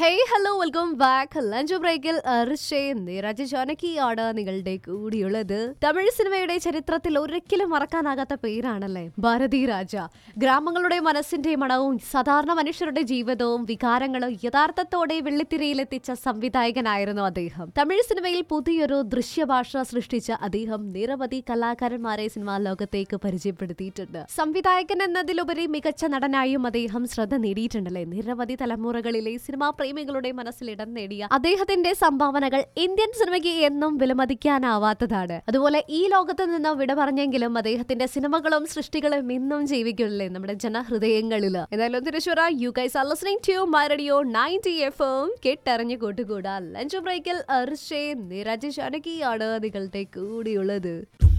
hey hello welcome back lunch ബ്രേക്കിൽ ഋഷേ നിരജ ജാനകിയാണ് നിങ്ങളുടെ കൂടിയുള്ളത് തമിഴ് സിനിമയുടെ ചരിത്രത്തിൽ ഒരിക്കലും മറക്കാനാകാത്ത പേരാണല്ലേ ഭാരതി രാജ ഗ്രാമങ്ങളുടെ മനസ്സിന്റെ മണവും സാധാരണ മനുഷ്യരുടെ ജീവിതവും വികാരങ്ങളും യഥാർത്ഥത്തോടെ വെള്ളിത്തിരയിലെത്തിച്ച സംവിധായകനായിരുന്നു അദ്ദേഹം തമിഴ് സിനിമയിൽ പുതിയൊരു ദൃശ്യഭാഷ സൃഷ്ടിച്ച അദ്ദേഹം നിരവധി കലാകാരന്മാരെ സിനിമാ ലോകത്തേക്ക് പരിചയപ്പെടുത്തിയിട്ടുണ്ട് സംവിധായകൻ എന്നതിലുപരി മികച്ച നടനായും അദ്ദേഹം ശ്രദ്ധ നേടിയിട്ടുണ്ടല്ലേ നിരവധി തലമുറകളിലെ സിനിമാ പ്രേമികളുടെ മനസ്സിൽ ഇടം നേടിയ അദ്ദേഹത്തിന്റെ സംഭാവനകൾ ഇന്ത്യൻ സിനിമയ്ക്ക് എന്നും വിലമതിക്കാനാവാത്തതാണ് അതുപോലെ ഈ ലോകത്ത് നിന്ന് വിട പറഞ്ഞെങ്കിലും അദ്ദേഹത്തിന്റെ സിനിമകളും സൃഷ്ടികളും ഇന്നും ജീവിക്കുന്നില്ലേ നമ്മുടെ ജനഹൃദയങ്ങളിൽ ഏതായാലും തിരുശ്വര you guys are listening to my radio 90 എഫും കേട്ടറിഞ്ഞു കൂട്ടുകൂടാ ലഞ്ച് ബ്രേക്കിൽ അർഷേ നിരജ് ജാനകിയാണ് നിങ്ങളുടെ കൂടിയുള്ളത്